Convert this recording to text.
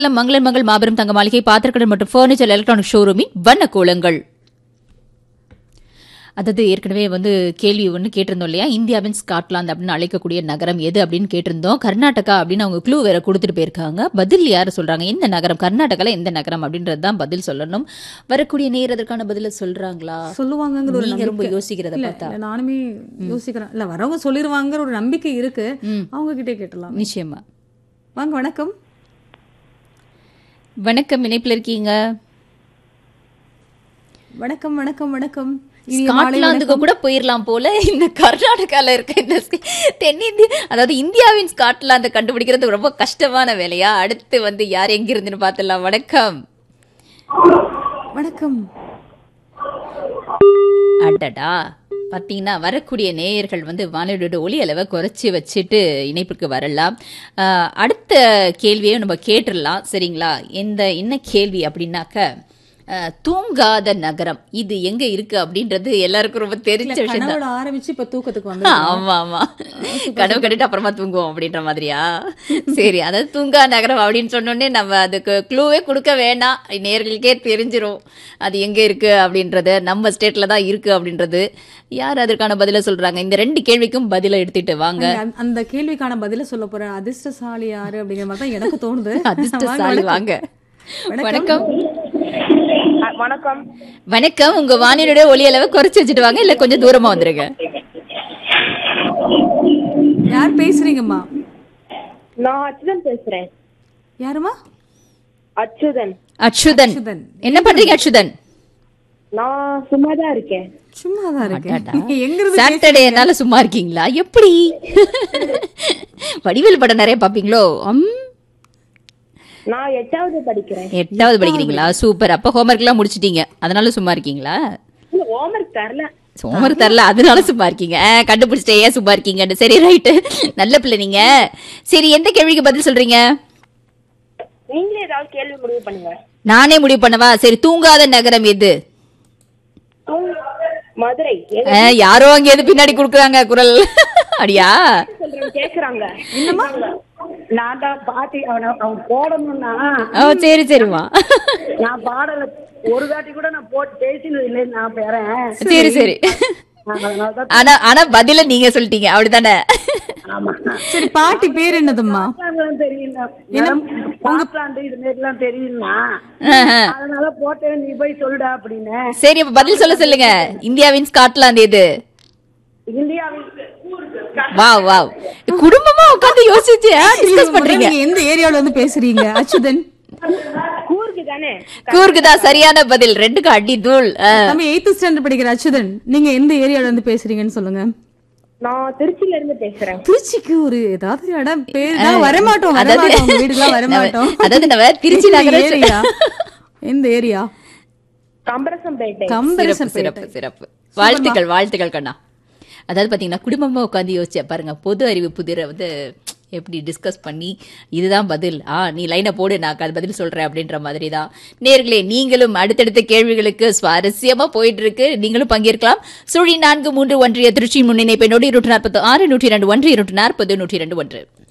சேலம் மங்களன் மங்கள் மாபெரும் தங்க மாளிகை பாத்திரக்கடல் மற்றும் பர்னிச்சர் எலக்ட்ரானிக் ஷோரூமின் வண்ண கோலங்கள் அதாவது ஏற்கனவே வந்து கேள்வி ஒன்று கேட்டிருந்தோம் இல்லையா இந்தியாவின் ஸ்காட்லாந்து அப்படின்னு அழைக்கக்கூடிய நகரம் எது அப்படின்னு கேட்டிருந்தோம் கர்நாடகா அப்படின்னு அவங்க க்ளூ வேற கொடுத்துட்டு போயிருக்காங்க பதில் யார் சொல்றாங்க எந்த நகரம் கர்நாடகால எந்த நகரம் அப்படின்றது தான் பதில் சொல்லணும் வரக்கூடிய நேர் அதற்கான பதில சொல்றாங்களா சொல்லுவாங்கங்கிற ஒரு நீங்க ரொம்ப நம்பிக்கை. யோசிக்கிறத இல்ல, பார்த்தா இல்ல, நானுமே யோசிக்கிறேன் இல்ல வரவங்க சொல்லிருவாங்கிற ஒரு நம்பிக்கை இருக்கு ம். அவங்க கிட்டே கேட்டலாம் நிச்சயமா வாங்க வணக்கம் வணக்கம் இணைப்புல இருக்கீங்க வணக்கம் வணக்கம் வணக்கம் இனிய மாலை ஸ்காட்லாந்துக்கு கூட போயிடலாம் போல இந்த கர்நாடகால இருக்க இந்த ஸ்- தென்னிந்திய அதாவது இந்தியாவின் ஸ்காட்லாந்து கண்டுபிடிக்கிறது ரொம்ப கஷ்டமான வேலையா அடுத்து வந்து யார் எங்க இருந்துன்னு பார்த்துடலாம் வணக்கம் வணக்கம் அடடா பார்த்தீங்கன்னா வரக்கூடிய நேயர்கள் வந்து வானொலியோட ஒலி அளவை குறைச்சி வச்சுட்டு இணைப்புக்கு வரலாம் ஆஹ், அடுத்த கேள்வியை நம்ம கேட்டுடலாம் சரிங்களா இந்த என்ன கேள்வி அப்படின்னாக்க ஆஹ், தூங்காத நகரம் இது எங்க இருக்கு அப்படின்றது எல்லாருக்கும் ரொம்ப தெரிஞ்ச விஷயம் கனவுல ஆரம்பிச்சு இப்ப தூக்கத்துக்கு வந்து ஆமா ஆமா கனவு கண்டுட்டு அப்புறமா தூங்குவோம் அப்படின்ற மாதிரியா சரி அதாவது தூங்கா நகரம் அப்படின்னு சொன்னோடனே நம்ம அதுக்கு க்ளூவே கொடுக்க வேண்டாம் நேர்களுக்கே தெரிஞ்சிரும் அது எங்க இருக்கு அப்படின்றது நம்ம ஸ்டேட்ல தான் இருக்கு அப்படின்றது யார் அதற்கான பதில சொல்றாங்க இந்த ரெண்டு கேள்விக்கும் பதில எடுத்துட்டு வாங்க அந்த- அந்த கேள்விக்கான பதில சொல்ல போறேன் அதிர்ஷ்டசாலி யாரு அப்படிங்கிற மாதிரி தான் எனக்கு தோணுது அதிர்ஷ்டசாலி வாங்க வணக்கம் அ- வணக்கம் வணக்கம் உங்க வானிலுடைய ஒலி அளவை குறைச்சு வச்சுட்டு வாங்க இல்ல கொஞ்சம் தூரமா வந்துருங்க யார் பேசுறீங்கம்மா நான் அச்சுதன் பேசுறேன் யாருமா அச்சுதன் அச்சுதன் அச்சுதன். என்ன பண்றீங்க அச்சுதன் நான் சும்மா தான் இருக்கேன் சும்மா தான் இருக்கேன் அடடா. எங்க இருந்து சாட்டர்டேனால சும்மா இருக்கீங்களா எப்படி வடிவேல் படம் நிறைய பாப்பீங்களோ அம், நான் எட்டாவது படிக்கிறேன் எட்டாவது படிக்கிறீங்களா சூப்பர் அப்ப ஹோம்ஒர்க் எல்லாம் முடிச்சிட்டீங்க அதனால சும்மா இருக்கீங்களா இல்ல ஹோம்ஒர்க் தரல ஹோம்ஒர்க் தரல அதனால சும்மா இருக்கீங்க ஆ, கண்டுபிடிச்சிட்டே ஏன் சும்மா இருக்கீங்கன்னு சரி ரைட்டு நல்ல பிள்ளை நீங்க சரி எந்த கேள்விக்கு பதில் சொல்றீங்க நீங்களே ஏதாவது கேள்வி முடிவு பண்ணுங்க நானே முடிவு பண்ணவா சரி தூங்காத நகரம் எது தூங் மதுரை எங்க ஆ, யாரோ அங்க எது பின்னாடி குடுக்குறாங்க குரல் அப்படியா சொல்றேன் கேக்குறாங்க நான் தான் பாட்டி அவன அவன் போடணும்னா ஓ சரி சரிம்மா நான் பாடல ஒரு தாட்டி கூட நான் போட்டு பேசினது இல்லைன்னு நான் பேரேன் சரி சரி அதனாலதான் ஆனா ஆனா பதில நீங்க சொல்லிட்டீங்க அப்படிதானே ஆமா சரி பாட்டி பேர் என்னதும்மா பாக்கலாம்லாம் தெரியல மேடம் பாக்கலாண்டு இது மாதிரிலாம் தெரியுமா ஆஹா. அதனால போட்டேன் நீ போய் சொல்லுடா அப்படின்னு சரி அப்ப பதில் சொல்ல சொல்லுங்க இந்தியாவின் ஸ்காட்லாந்து எது இந்தியாவில் வாவ் வாவ் குடும்பமா உட்கார்ந்து யோசிச்சு டிஸ்கஸ் பண்றீங்க நீங்க எந்த ஏரியால வந்து பேசுறீங்க அச்சுதன் கூர்க்கு தானே கூர்க்கு தான் சரியான பதில் ரெண்டுக்கு அடி தூள் ஆ. தம்பி எயித்து ஸ்டாண்டர்ட் படிக்கிற அச்சுதன் நீங்க எந்த ஏரியால இருந்து பேசுறீங்கன்னு சொல்லுங்க நான் திருச்சியில இருந்து பேசுறேன் திருச்சிக்கு ஒரு ஏதாவது இடம் பேர் தான் வரமாட்டோம் வரமாட்டோம் உங்க வீட்டுக்குலாம் வரமாட்டோம் அதாவது நம்ம திருச்சி எந்த நகரம் ஏரியா எந்த ஏரியா கம்பரசம்பேட்டை சிறப்பு கம்பரசன் சிறப்பு சிறப்பு வாழ்த்துக்கள் வாழ்த்துக்கள் கண்ணா அதாவது பாத்தீங்கன்னா குடும்பமா உட்காந்து யோசிச்சா பாருங்க பொது அறிவு புதிரை வந்து எப்படி டிஸ்கஸ் பண்ணி இதுதான் பதில் ஆ நீ லைனை போடு நான் அது பதில் சொல்றேன் அப்படின்ற மாதிரி தான் நேர்களே நீங்களும் அடுத்தடுத்த கேள்விகளுக்கு சுவாரஸ்யமா போயிட்டு இருக்கு நீங்களும் பங்கேற்கலாம் சுழி நான்கு மூன்று ஒன்றிய திருச்சி முன்னிணைப்பை நொடி நூற்றி நாற்பத்தி ஆறு நூற்றி இரண்டு ஒன்று இருநூற்றி நாற்பது நூற்றி இரண்டு ஒன்று